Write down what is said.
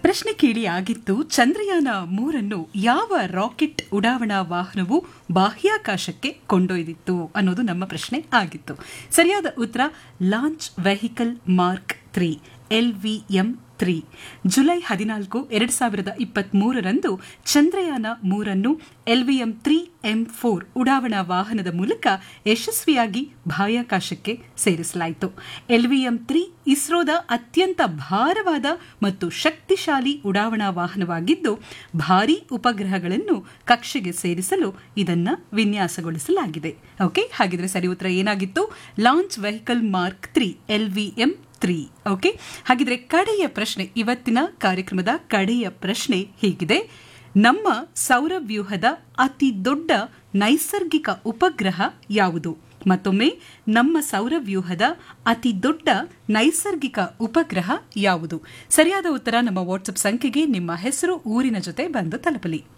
ಪ್ರಶ್ನೆ ಕೇಳಿ ಆಗಿತ್ತು ಚಂದ್ರಯಾನ ಮೂರನ್ನು ಯಾವ ರಾಕೆಟ್ ಉಡಾವಣಾ ವಾಹನವು ಬಾಹ್ಯಾಕಾಶಕ್ಕೆ ಕೊಂಡೊಯ್ದಿತ್ತು ಅನ್ನೋದು ನಮ್ಮ ಪ್ರಶ್ನೆ ಆಗಿತ್ತು ಸರಿಯಾದ ಉತ್ತರ launch vehicle mark three LVM three July ಹದಿನಾಲ್ಕು ಎರಡು ಸಾವಿರದ ಇಪ್ಪತ್ಮೂರರಂದು ಚಂದ್ರಯಾನ ಮೂರನ್ನು ಎಲ್ವಿಎಂ ತ್ರೀ ಎಂ ಫೋರ್ ಉಡಾವಣಾ ವಾಹನದ ಮೂಲಕ ಯಶಸ್ವಿಯಾಗಿ ಬಾಹ್ಯಾಕಾಶಕ್ಕೆ ಸೇರಿಸಲಾಯಿತು ಎಲ್ವಿಎಂ ತ್ರೀ ಇಸ್ರೋದ ಅತ್ಯಂತ ಭಾರವಾದ ಮತ್ತು ಶಕ್ತಿಶಾಲಿ ಉಡಾವಣಾ ವಾಹನವಾಗಿದ್ದು ಭಾರೀ ಉಪಗ್ರಹಗಳನ್ನು ಕಕ್ಷೆಗೆ ಸೇರಿಸಲು ಇದನ್ನು ವಿನ್ಯಾಸಗೊಳಿಸಲಾಗಿದೆ ಓಕೆ ಹಾಗಿದ್ರೆ ಸರಿ ಉತ್ತರ ಏನಾಗಿತ್ತು launch vehicle mark three LVM three okay ಹಾಗಿದ್ರೆ ಕಡೆಯ ಪ್ರಶ್ನೆ ಇವತ್ತಿನ ಕಾರ್ಯಕ್ರಮದ ಕಡೆಯ ಪ್ರಶ್ನೆ ಹೀಗಿದೆ ನಮ್ಮ ಸೌರವ್ಯೂಹದ ಅತಿ ದೊಡ್ಡ ನೈಸರ್ಗಿಕ ಉಪಗ್ರಹ ಯಾವುದು ಮತ್ತೊಮ್ಮೆ ನಮ್ಮ ಸೌರವ್ಯೂಹದ ಅತಿ ದೊಡ್ಡ ನೈಸರ್ಗಿಕ ಉಪಗ್ರಹ ಯಾವುದು ಸರಿಯಾದ ಉತ್ತರ ನಮ್ಮ ವಾಟ್ಸಪ್ ಸಂಖ್ಯೆಗೆ ನಿಮ್ಮ ಹೆಸರು ಊರಿನ ಜೊತೆ ಬಂದು ತಲುಪಲಿ